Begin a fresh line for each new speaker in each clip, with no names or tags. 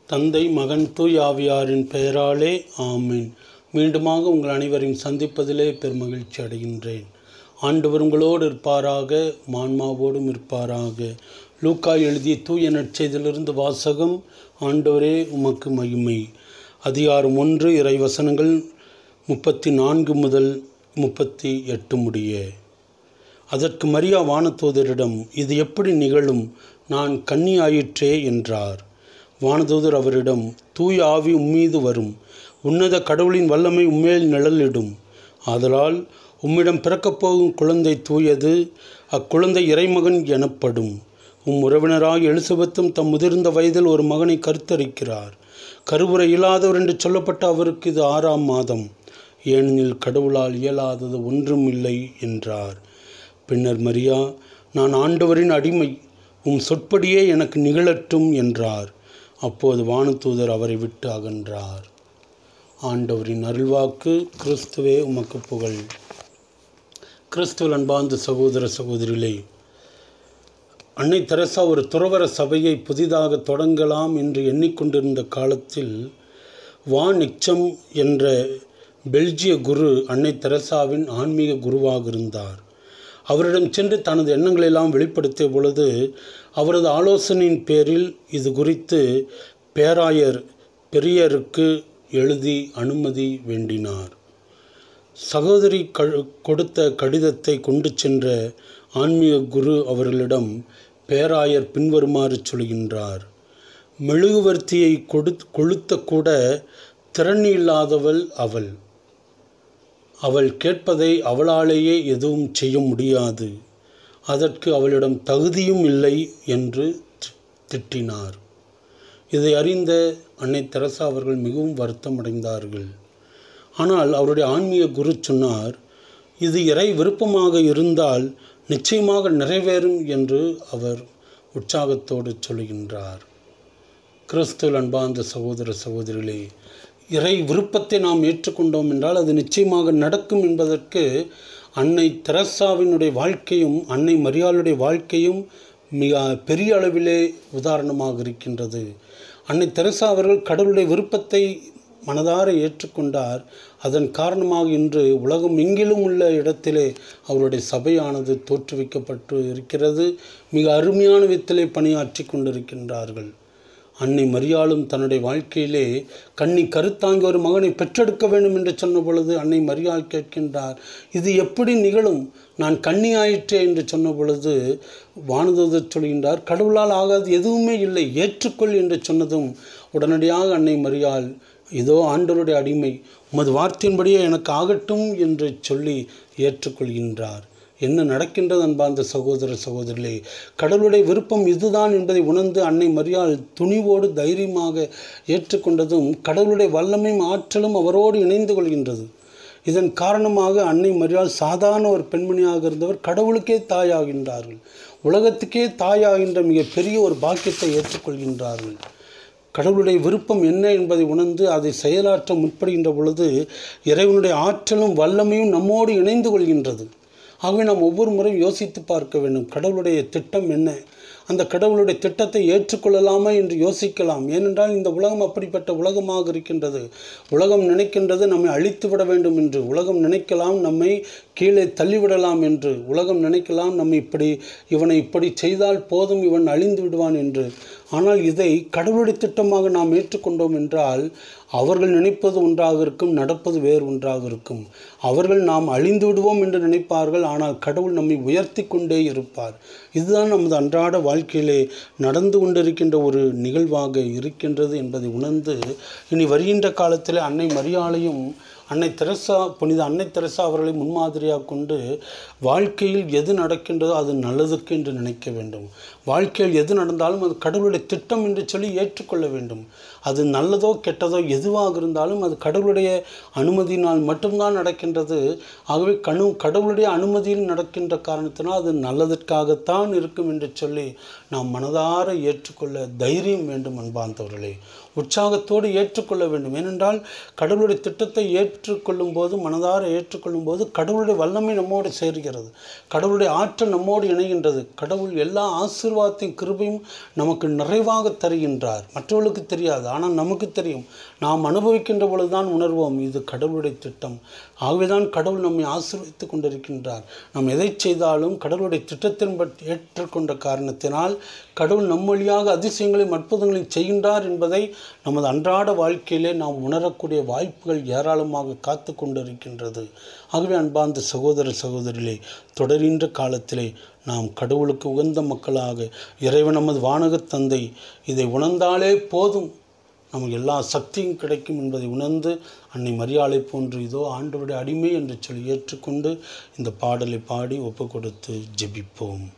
தந்தை மகன் தூய் ஆவியாரின் பெயராலே ஆமீன் மீண்டுமாக உங்கள் அனைவரையும் சந்திப்பதிலே பெருமகிழ்ச்சி அடைகின்றேன் ஆண்டவர் உங்களோடு இருப்பாராக மான்மாவோடும் இருப்பாராக லூக்கா எழுதிய தூய நற்செய்தியிலிருந்து வாசகம் ஆண்டவரே உமக்கு மகிமை அதிகாரம் ஒன்று இறை வசனங்கள் முப்பத்தி நான்கு முதல் முப்பத்தி எட்டு முடிய அதற்கு மரியா வானதூதரிடம் இது எப்படி நிகழும் நான் கன்னி ஆயிற்றே என்றார் வானதூதர் அவரிடம் தூய ஆவி உம்மீது வரும் உன்னத கடவுளின் வல்லமை உம்மேல் நிழலிடும் ஆதலால் உம்மிடம் பிறக்கப் போகும் குழந்தை தூயது அக்குழந்தை இறைமகன் எனப்படும் உம் உறவினராய் எலிசபெத்தும் தம் முதிர்ந்த வயதில் ஒரு மகனை கருத்தரிக்கிறார் கருவுரை இல்லாதவர் என்று சொல்லப்பட்ட அவருக்கு இது ஆறாம் மாதம் ஏனெனில் கடவுளால் இயலாதது ஒன்றும் இல்லை என்றார் பின்னர் மரியா நான் ஆண்டவரின் அடிமை உம் சொற்படியே எனக்கு நிகழட்டும் என்றார் அப்போது வானதூதர் அவரை விட்டு அகன்றார் ஆண்டவரின் அருள்வாக்கு கிறிஸ்துவே உமக்கு புகழ் கிறிஸ்துவ அன்பார்ந்த சகோதர சகோதரிகளே அன்னை தெரசா ஒரு துறவர சபையை புதிதாக தொடங்கலாம் என்று எண்ணிக்கொண்டிருந்த காலத்தில் வான் நிக்சம் என்ற பெல்ஜிய குரு அன்னை தெரசாவின் ஆன்மீக குருவாக இருந்தார் அவரிடம் சென்று தனது எண்ணங்களெல்லாம் வெளிப்படுத்திய பொழுது அவரது ஆலோசனையின் பேரில் இது குறித்து பேராயர் பெரியருக்கு எழுதி அனுமதி வேண்டினார் சகோதரி க கொடுத்த கடிதத்தை கொண்டு சென்ற ஆன்மீக குரு அவர்களிடம் பேராயர் பின்வருமாறு சொல்கின்றார் மெழுகுவர்த்தியை கொடு கொளுத்த கூட திறன் இல்லாதவள் அவள் அவள் கேட்பதை அவளாலேயே எதுவும் செய்ய முடியாது அதற்கு அவளிடம் தகுதியும் இல்லை என்று திட்டினார் இதை அறிந்த அன்னை தெரசா அவர்கள் மிகவும் வருத்தமடைந்தார்கள் ஆனால் அவருடைய ஆன்மீக குரு சொன்னார் இது இறை விருப்பமாக இருந்தால் நிச்சயமாக நிறைவேறும் என்று அவர் உற்சாகத்தோடு சொல்கின்றார் கிறிஸ்துவ அன்பார்ந்த சகோதர சகோதரிகளே இறை விருப்பத்தை நாம் ஏற்றுக்கொண்டோம் என்றால் அது நிச்சயமாக நடக்கும் என்பதற்கு அன்னை தெரசாவினுடைய வாழ்க்கையும் அன்னை மரியாளுடைய வாழ்க்கையும் மிக பெரிய அளவிலே உதாரணமாக இருக்கின்றது அன்னை தெரசா அவர்கள் கடவுளுடைய விருப்பத்தை மனதார ஏற்றுக்கொண்டார் அதன் காரணமாக இன்று உலகம் எங்கிலும் உள்ள இடத்திலே அவருடைய சபையானது தோற்றுவிக்கப்பட்டு இருக்கிறது மிக அருமையான விதத்திலே பணியாற்றி கொண்டிருக்கின்றார்கள் அன்னை மரியாளும் தன்னுடைய வாழ்க்கையிலே கண்ணி கருத்தாங்கி ஒரு மகனை பெற்றெடுக்க வேண்டும் என்று சொன்ன பொழுது அன்னை மரியாள் கேட்கின்றார் இது எப்படி நிகழும் நான் கண்ணி ஆயிற்றே என்று சொன்ன பொழுது வானதூதர் சொல்கின்றார் கடவுளால் ஆகாது எதுவுமே இல்லை ஏற்றுக்கொள் என்று சொன்னதும் உடனடியாக அன்னை மரியாள் இதோ ஆண்டவருடைய அடிமை உமது வார்த்தையின்படியே எனக்கு ஆகட்டும் என்று சொல்லி ஏற்றுக்கொள்கின்றார் என்ன நடக்கின்றது அன்பார்ந்த சகோதர சகோதரிகளே கடவுளுடைய விருப்பம் இதுதான் என்பதை உணர்ந்து அன்னை மரியாள் துணிவோடு தைரியமாக ஏற்றுக்கொண்டதும் கடவுளுடைய வல்லமையும் ஆற்றலும் அவரோடு இணைந்து கொள்கின்றது இதன் காரணமாக அன்னை மரியாள் சாதாரண ஒரு பெண்மணியாக இருந்தவர் கடவுளுக்கே தாயாகின்றார்கள் உலகத்துக்கே தாயாகின்ற மிக பெரிய ஒரு பாக்கியத்தை ஏற்றுக்கொள்கின்றார்கள் கடவுளுடைய விருப்பம் என்ன என்பதை உணர்ந்து அதை செயலாற்ற முற்படுகின்ற பொழுது இறைவனுடைய ஆற்றலும் வல்லமையும் நம்மோடு இணைந்து கொள்கின்றது ஆகவே நாம் ஒவ்வொரு முறையும் யோசித்து பார்க்க வேண்டும் கடவுளுடைய திட்டம் என்ன அந்த கடவுளுடைய திட்டத்தை ஏற்றுக்கொள்ளலாமா என்று யோசிக்கலாம் ஏனென்றால் இந்த உலகம் அப்படிப்பட்ட உலகமாக இருக்கின்றது உலகம் நினைக்கின்றது நம்மை அழித்து விட வேண்டும் என்று உலகம் நினைக்கலாம் நம்மை கீழே தள்ளிவிடலாம் என்று உலகம் நினைக்கலாம் நம்ம இப்படி இவனை இப்படி செய்தால் போதும் இவன் அழிந்து விடுவான் என்று ஆனால் இதை கடவுளுடைய திட்டமாக நாம் ஏற்றுக்கொண்டோம் என்றால் அவர்கள் நினைப்பது ஒன்றாக இருக்கும் நடப்பது வேறு ஒன்றாக இருக்கும் அவர்கள் நாம் அழிந்து விடுவோம் என்று நினைப்பார்கள் ஆனால் கடவுள் நம்மை உயர்த்தி கொண்டே இருப்பார் இதுதான் நமது அன்றாட வாழ்க்கையிலே நடந்து கொண்டிருக்கின்ற ஒரு நிகழ்வாக இருக்கின்றது என்பதை உணர்ந்து இனி வருகின்ற காலத்தில் அன்னை மரியாளையும் அன்னை தெரசா புனித அன்னை தெரசா அவர்களை முன்மாதிரியாக கொண்டு வாழ்க்கையில் எது நடக்கின்றதோ அது நல்லதுக்கு என்று நினைக்க வேண்டும் வாழ்க்கையில் எது நடந்தாலும் அது கடவுளுடைய திட்டம் என்று சொல்லி ஏற்றுக்கொள்ள வேண்டும் அது நல்லதோ கெட்டதோ எதுவாக இருந்தாலும் அது கடவுளுடைய அனுமதியினால் மட்டும்தான் நடக்கின்றது ஆகவே கணு கடவுளுடைய அனுமதியில் நடக்கின்ற காரணத்தினால் அது நல்லதற்காகத்தான் இருக்கும் என்று சொல்லி நாம் மனதார ஏற்றுக்கொள்ள தைரியம் வேண்டும் அன்பார்ந்தவர்களே உற்சாகத்தோடு ஏற்றுக்கொள்ள வேண்டும் ஏனென்றால் கடவுளுடைய திட்டத்தை ஏற்று ஏற்றுக்கொள்ளும் போது மனதார ஏற்றுக்கொள்ளும் போது கடவுளுடைய வல்லமை நம்மோடு சேர்கிறது கடவுளுடைய ஆற்றல் நம்மோடு இணைகின்றது கடவுள் எல்லா ஆசீர்வாதத்தையும் கிருபையும் நமக்கு நிறைவாக தருகின்றார் மற்றவர்களுக்கு தெரியாது ஆனால் நமக்கு தெரியும் நாம் அனுபவிக்கின்ற பொழுதுதான் உணர்வோம் இது கடவுளுடைய திட்டம் ஆகவேதான் கடவுள் நம்மை ஆசீர்வதித்து கொண்டிருக்கின்றார் நாம் எதை செய்தாலும் கடவுளுடைய திட்டத்தின் பற்றி ஏற்றுக்கொண்ட காரணத்தினால் கடவுள் நம் வழியாக அதிசயங்களையும் அற்புதங்களையும் செய்கின்றார் என்பதை நமது அன்றாட வாழ்க்கையிலே நாம் உணரக்கூடிய வாய்ப்புகள் ஏராளமாக காத்து கொண்டிருக்கின்றது ஆகவே அன்பார்ந்த சகோதர சகோதரிகளே தொடர்கின்ற காலத்திலே நாம் கடவுளுக்கு உகந்த மக்களாக இறைவன் நமது வானகத் தந்தை இதை உணர்ந்தாலே போதும் நமக்கு எல்லா சக்தியும் கிடைக்கும் என்பதை உணர்ந்து அன்னை மரியாதை போன்று இதோ ஆண்டவருடைய அடிமை என்று சொல்லி ஏற்றுக்கொண்டு இந்த பாடலை பாடி ஒப்பு கொடுத்து ஜெபிப்போம்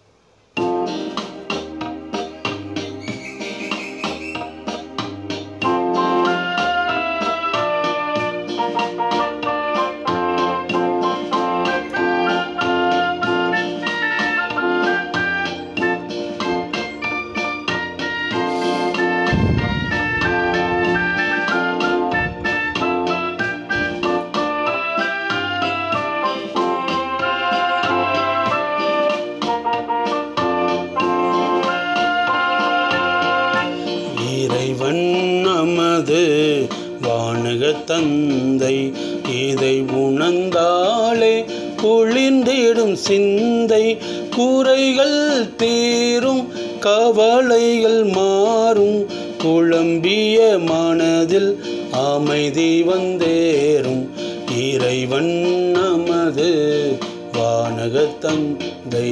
இறைவன் நமது வானக தந்தை இதை உணர்ந்தாலே குளிர்ந்திடும் சிந்தை குறைகள் தீரும் கவலைகள் மாறும் குழம்பிய மனதில் அமைதி வந்தேறும் இறைவன் நமது வானக தந்தை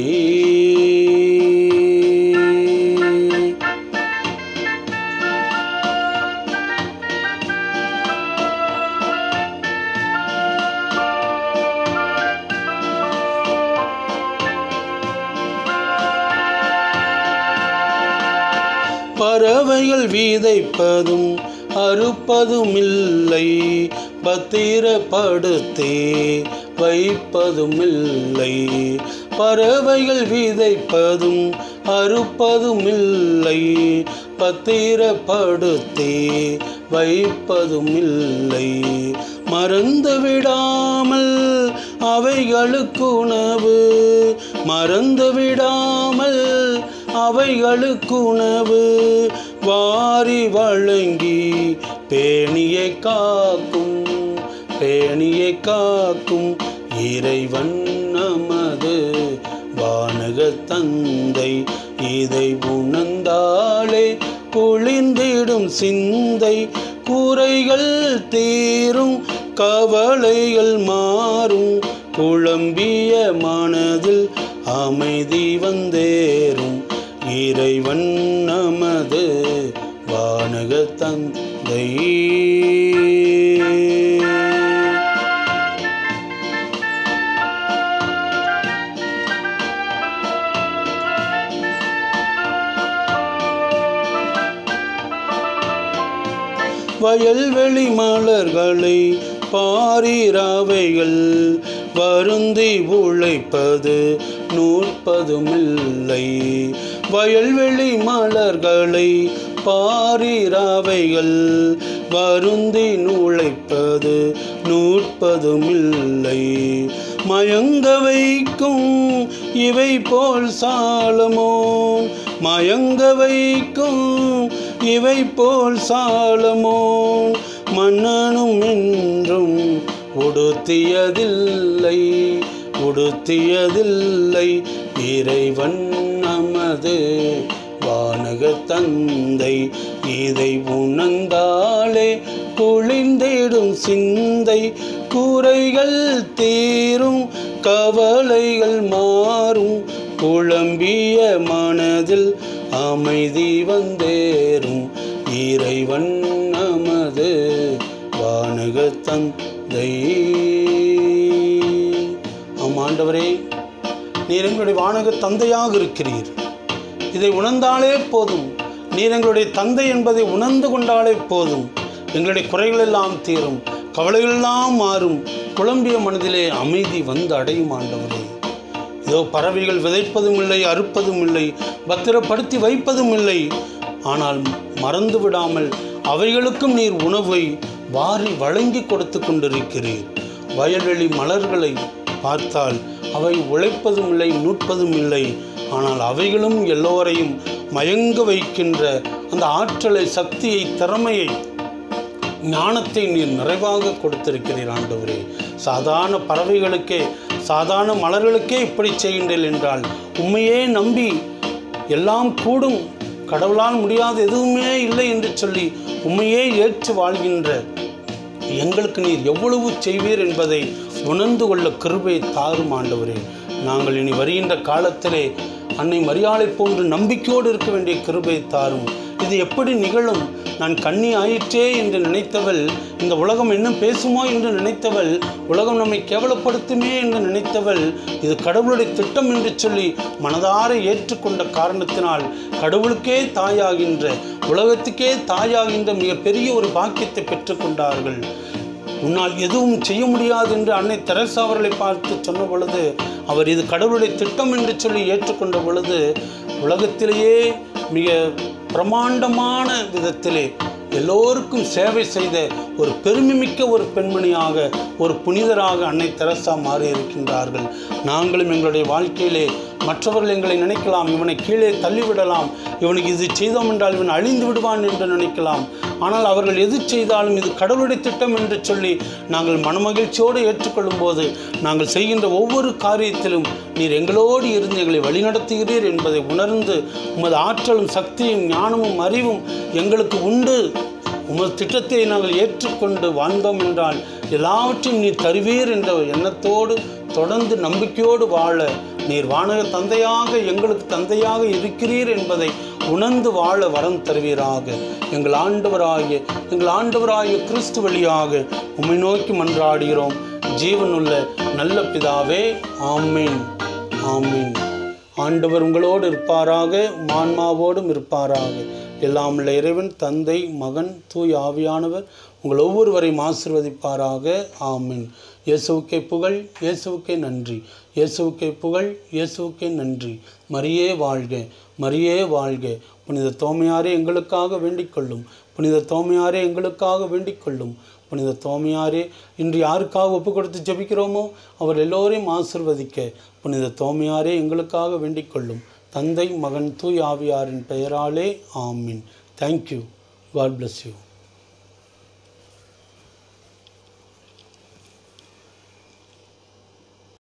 பறவைகள் வீதைப்பதும் அறுப்பதும் இல்லை பத்திரப்படுத்தே வைப்பதும் இல்லை பறவைகள் விதைப்பதும் அறுப்பதும் இல்லை பத்திரப்படுத்தே வைப்பதும் இல்லை மறந்து விடாமல் அவைகளுக்கு உணவு மறந்து விடாமல் அவைகளுக்கு உணவு வாரி வழங்கி பேணியை காக்கும் பேணியை காக்கும் இறைவன் நமது வானக தந்தை இதை உணர்ந்தாலே குளிர்ந்திடும் சிந்தை குறைகள் தீரும் கவலைகள் மாறும் குழம்பிய மனதில் அமைதி வந்தேறும் இறைவன் நமது வானக தந்தை வயல்வெளி மலர்களை பாரிராவைகள் வருந்தி உழைப்பது நூற்பதுமில்லை வயல்வெளி மலர்களை பாரிராவைகள் வருந்தி நுழைப்பது நூற்பதுமில்லை மயங்க வைக்கும் இவை போல் சாலமோ மயங்க வைக்கும் இவை போல் சாலமோ மன்னனும் என்றும் உடுத்தியதில்லை உடுத்தியதில்லை இறைவன் நமது வானக தந்தை இதை உணர்ந்தாலே குளிர்ந்திடும் சிந்தை குறைகள் தீரும் கவலைகள் மாறும் குழம்பிய மனதில் அமைதி வந்தேறும் இறைவன் நமது வானக தந்தை ஆம் ஆண்டவரே நீர் எங்களுடைய வானக தந்தையாக இருக்கிறீர் இதை உணர்ந்தாலே போதும் நீர் எங்களுடைய தந்தை என்பதை உணர்ந்து கொண்டாலே போதும் எங்களுடைய குறைகள் எல்லாம் தீரும் கவலைகள் எல்லாம் மாறும் குழம்பிய மனதிலே அமைதி வந்து அடையும் ஆண்டவரே இதோ பறவைகள் விதைப்பதும் இல்லை அறுப்பதும் இல்லை பத்திரப்படுத்தி வைப்பதும் இல்லை ஆனால் மறந்து விடாமல் அவைகளுக்கும் நீர் உணவை வாரி வழங்கி கொடுத்து கொண்டிருக்கிறீர் வயல்வெளி மலர்களை பார்த்தால் அவை உழைப்பதும் இல்லை நூற்பதும் இல்லை ஆனால் அவைகளும் எல்லோரையும் மயங்க வைக்கின்ற அந்த ஆற்றலை சக்தியை திறமையை ஞானத்தை நீர் நிறைவாக கொடுத்திருக்கிறீர் ஆண்டவரே சாதாரண பறவைகளுக்கே சாதாரண மலர்களுக்கே இப்படி செய்கின்றீர்கள் என்றால் உண்மையே நம்பி எல்லாம் கூடும் கடவுளால் முடியாத எதுவுமே இல்லை என்று சொல்லி உண்மையே ஏற்று வாழ்கின்ற எங்களுக்கு நீர் எவ்வளவு செய்வீர் என்பதை உணர்ந்து கொள்ள கிருபை தாரும் ஆண்டவரே நாங்கள் இனி வருகின்ற காலத்திலே அன்னை மரியாதை போன்று நம்பிக்கையோடு இருக்க வேண்டிய கிருபை தாரும் இது எப்படி நிகழும் நான் கண்ணி ஆயிற்றே என்று நினைத்தவள் இந்த உலகம் என்ன பேசுமோ என்று நினைத்தவள் உலகம் நம்மை கேவலப்படுத்துமே என்று நினைத்தவள் இது கடவுளுடைய திட்டம் என்று சொல்லி மனதார ஏற்றுக்கொண்ட காரணத்தினால் கடவுளுக்கே தாயாகின்ற உலகத்துக்கே தாயாகின்ற மிகப்பெரிய ஒரு பாக்கியத்தை பெற்றுக்கொண்டார்கள் உன்னால் எதுவும் செய்ய முடியாது என்று அன்னை தெரசா அவர்களை பார்த்து சொன்ன பொழுது அவர் இது கடவுளுடைய திட்டம் என்று சொல்லி ஏற்றுக்கொண்ட பொழுது உலகத்திலேயே மிக பிரமாண்டமான விதத்திலே எல்லோருக்கும் சேவை செய்த ஒரு பெருமைமிக்க ஒரு பெண்மணியாக ஒரு புனிதராக அன்னை தெரசா மாறி இருக்கின்றார்கள் நாங்களும் எங்களுடைய வாழ்க்கையிலே மற்றவர்கள் எங்களை நினைக்கலாம் இவனை கீழே தள்ளிவிடலாம் இவனுக்கு இது செய்தோம் என்றால் இவன் அழிந்து விடுவான் என்று நினைக்கலாம் ஆனால் அவர்கள் எது செய்தாலும் இது கடவுளுடைய திட்டம் என்று சொல்லி நாங்கள் மனமகிழ்ச்சியோடு ஏற்றுக்கொள்ளும் போது நாங்கள் செய்கின்ற ஒவ்வொரு காரியத்திலும் நீர் எங்களோடு இருந்து எங்களை வழிநடத்துகிறீர் என்பதை உணர்ந்து உமது ஆற்றலும் சக்தியும் ஞானமும் அறிவும் எங்களுக்கு உண்டு உமது திட்டத்தை நாங்கள் ஏற்றுக்கொண்டு வாழ்ந்தோம் என்றால் எல்லாவற்றையும் நீர் தருவீர் என்ற எண்ணத்தோடு தொடர்ந்து நம்பிக்கையோடு வாழ நீர் வானக தந்தையாக எங்களுக்கு தந்தையாக இருக்கிறீர் என்பதை உணர்ந்து வாழ வரம் தருவீராக எங்கள் ஆண்டவராகிய எங்கள் ஆண்டவராகிய கிறிஸ்து வழியாக உம்மை நோக்கி மன்றாடுகிறோம் ஜீவனுள்ள நல்ல பிதாவே ஆமீன் ஆமீன் ஆண்டவர் உங்களோடு இருப்பாராக மான்மாவோடும் இருப்பாராக எல்லாம் உள்ள இறைவன் தந்தை மகன் தூய் ஆவியானவர் உங்கள் ஒவ்வொருவரையும் ஆசிர்வதிப்பாராக ஆமீன் இயேசுவுக்கே புகழ் இயேசுவுக்கே நன்றி இயேசுவுக்கே புகழ் இயேசுவுக்கே நன்றி மரியே வாழ்க மரியே வாழ்க புனித தோமையாரே எங்களுக்காக வேண்டிக் கொள்ளும் புனித தோமையாரே எங்களுக்காக வேண்டிக் கொள்ளும் புனித தோமையாரே இன்று யாருக்காக ஒப்பு கொடுத்து ஜெபிக்கிறோமோ அவர் எல்லோரையும் ஆசிர்வதிக்க புனித தோமையாரே எங்களுக்காக வேண்டிக் கொள்ளும் தந்தை மகன் தூய் ஆவியாரின் பெயராலே ஆமீன் தேங்க்யூ காட் bless யூ